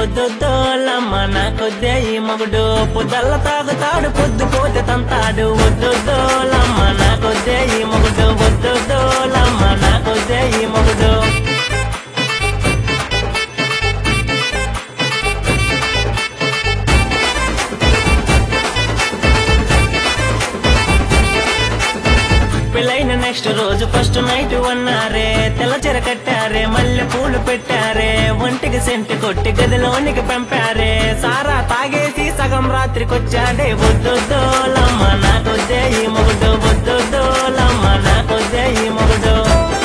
వద్దొద్దోలమ్మ నాకొద్దే ఈ మొగుడు పొద్దల్ల తాగుతాడు పొద్దు పోతే తంతాడు వద్దొద్దోలమ్మ నాకొద్దే ఈ మొగుడు వద్దొద్దోలమ్మ నాకొద్దే ఈ మొగుడు పెళ్ళైన నెక్స్ట్ రోజు ఫస్ట్ నైట్ అన్నారే తెల్ల చెర కట్టారే మల్లె పూలు పెట్టారే ఒంటికి సెంటు కొట్టి గదిలోనికి పంపారే సారా తాగేసి సగం రాత్రికొచ్చాడే వద్దొద్దోలమ్మ నాకొద్దే ఈ మొగుడు వద్దొద్దోలమ్మ నాకొద్దే ఈ మొగుడు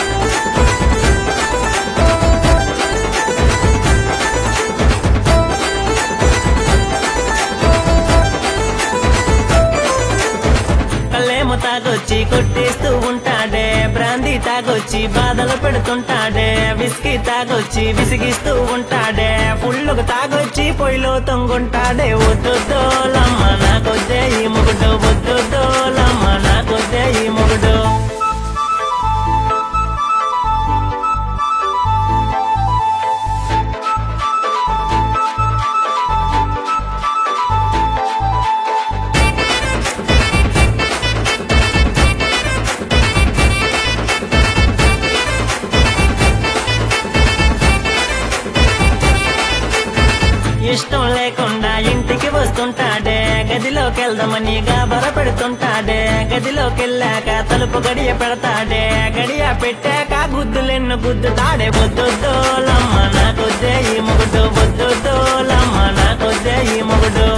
కళ్ళేమో తాగొచ్చి కొట్టేస్తూ ఉంటాడే బ్రాందీ తాగొచ్చి బాధలు పెడుతుంటాడే విస్కీ తాగొచ్చి విసిగిస్తూ ఉంటాడే ఫుల్లుగా తాగొచ్చి పొయ్యిలో తొంగుంటాడే వద్దొద్దోలమ్మ నాకొద్దే ఈ మొగుడు వద్దొద్దోలమ్మ నాకొద్దే ఈ మొగుడు ఇష్టం లేకుండా ఇంటికి వస్తుంటాడే గదిలోకి వెళ్దామని గాబర పెడుతుంటాడే గదిలోకి వెళ్ళాక తలుపు గడియ పెడతాడే గడియ పెట్టాక గుద్దులెన్ను గుద్దుతాడే వద్దొద్దోలమ్మ నాకొద్దే ఈ మొగుడు వద్దొద్దోలమ్మ నాకొద్దే ఈ మొగుడు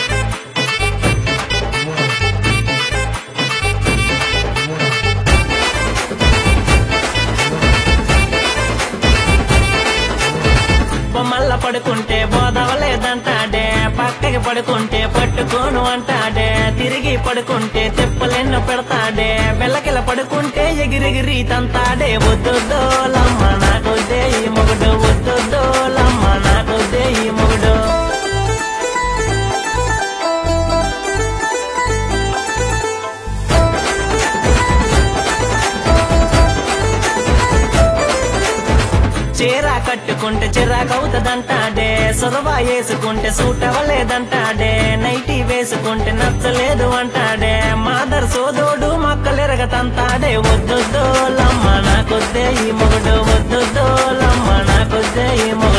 బొమ్మల్ల పడుకుంటే బోధవలేదంటాడే పక్కకి పడుకుంటే పట్టుకోను అంటాడే తిరిగి పడుకుంటే తెప్పలెన్ను పెడతాడే బెల్లకిల పడుకుంటే ఎగిరెగిరి తంతాడే వద్దొద్దోలమ్మ నాకొద్దే ఈ మొగుడు వద్దొద్దోలమ్మ నాకొద్దే ఈ మొగుడు చీర కట్టుకుంటే చిరాకవుతుందంటాడే సొరవా వేసుకుంటే సూట్ అవ్వలేదంటాడే నైటీ వేసుకుంటే నచ్చలేదు అంటాడే మాదర్ సోదోడు మక్కలెరగతంతాడే వద్దొద్దోలమ్మ నాకొద్దే ఈ మొగుడు వద్దొద్దోలమ్మ నాకొద్దే ఈ మొగుడు